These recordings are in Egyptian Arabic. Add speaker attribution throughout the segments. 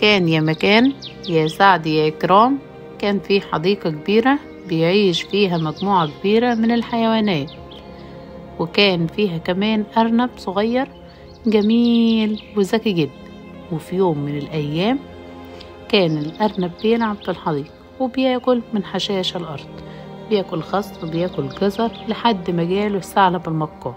Speaker 1: كان يا مكان يا سعد يا إكرام كان في حديقة كبيرة بيعيش فيها مجموعة كبيرة من الحيوانات وكان فيها كمان أرنب صغير جميل وذكي جدا وفي يوم من الأيام كان الأرنب بيلعب في الحديقة وبياكل من حشائش الأرض بياكل خس وبياكل جزر لحد ما جاله الثعلب المكار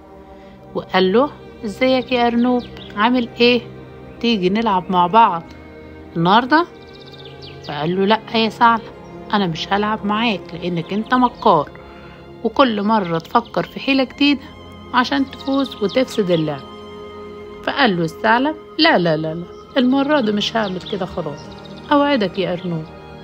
Speaker 1: وقال له ازيك يا أرنوب عامل ايه تيجي نلعب مع بعض النهاردة فقال له لأ يا ثعلب أنا مش هلعب معاك لأنك أنت مكار وكل مرة تفكر في حيلة جديدة عشان تفوز وتفسد اللعب فقال له الثعلب لا لا لا لا المرة دي مش هعمل كده خلاص أوعدك يا أرنوب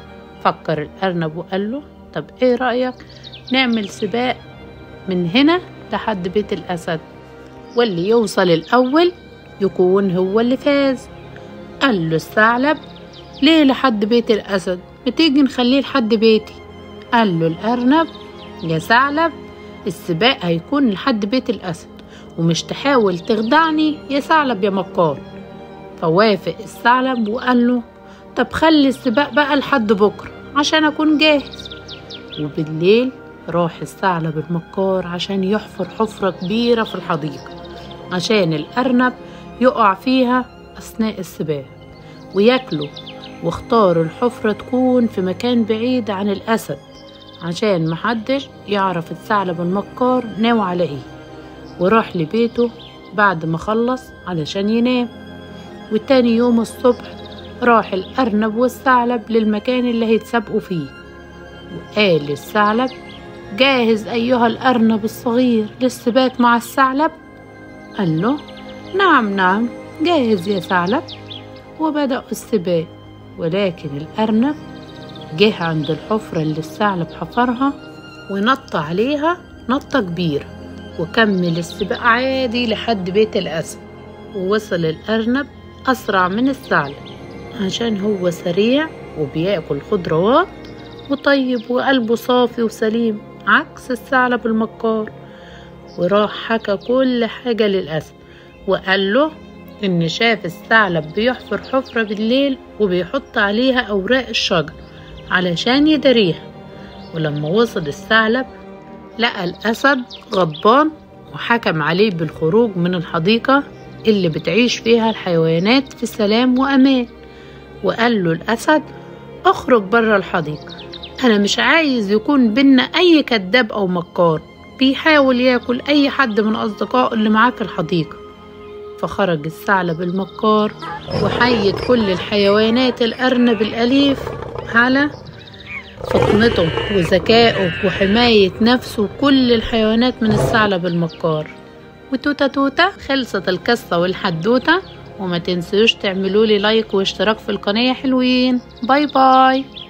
Speaker 1: فكر الأرنب وقال له طب إيه رأيك نعمل سباق من هنا لحد بيت الأسد واللي يوصل الأول يكون هو اللي فاز قال له الثعلب ليه لحد بيت الأسد بتيجي نخليه لحد بيتي قال له الأرنب يا ثعلب السباق هيكون لحد بيت الأسد ومش تحاول تخدعني يا ثعلب يا مكار فوافق الثعلب وقال له طب خلي السباق بقى لحد بكرة عشان أكون جاهز وبالليل راح الثعلب المكار عشان يحفر حفرة كبيرة في الحديقة عشان الأرنب يقع فيها أثناء السباق وياكله واختار الحفرة تكون في مكان بعيد عن الأسد عشان محدش يعرف الثعلب المكار ناوي على ايه وراح لبيته بعد ما خلص علشان ينام وتاني يوم الصبح راح الأرنب والثعلب للمكان اللي هيتسابقوا فيه وقال للثعلب جاهز أيها الأرنب الصغير للسباق مع الثعلب قال له نعم نعم جاهز يا ثعلب وبدأوا السباق ولكن الأرنب جه عند الحفرة اللي الثعلب حفرها ونط عليها نطة كبيرة وكمل السباق عادي لحد بيت الأسد ووصل الأرنب أسرع من الثعلب عشان هو سريع وبياكل خضروات وطيب وقلبه صافي وسليم عكس الثعلب المكار وراح حكى كل حاجة للأسد وقال له إن شاف الثعلب بيحفر حفرة بالليل وبيحط عليها أوراق الشجر علشان يداريها ولما وصل الثعلب لقى الأسد غضبان وحكم عليه بالخروج من الحديقة اللي بتعيش فيها الحيوانات في سلام وأمان وقال له الأسد اخرج بره الحديقة أنا مش عايز يكون بينا أي كذاب أو مكار بيحاول ياكل أي حد من أصدقائه اللي معاه في الحديقة فخرج الثعلب المكار وحيت كل الحيوانات الأرنب الأليف على فطنته وذكائه وحماية نفسه وكل الحيوانات من الثعلب المكار وتوتا توتا خلصت القصة والحدوتة وما تنسوش تعملوا لي لايك واشتراك في القناة حلوين باي باي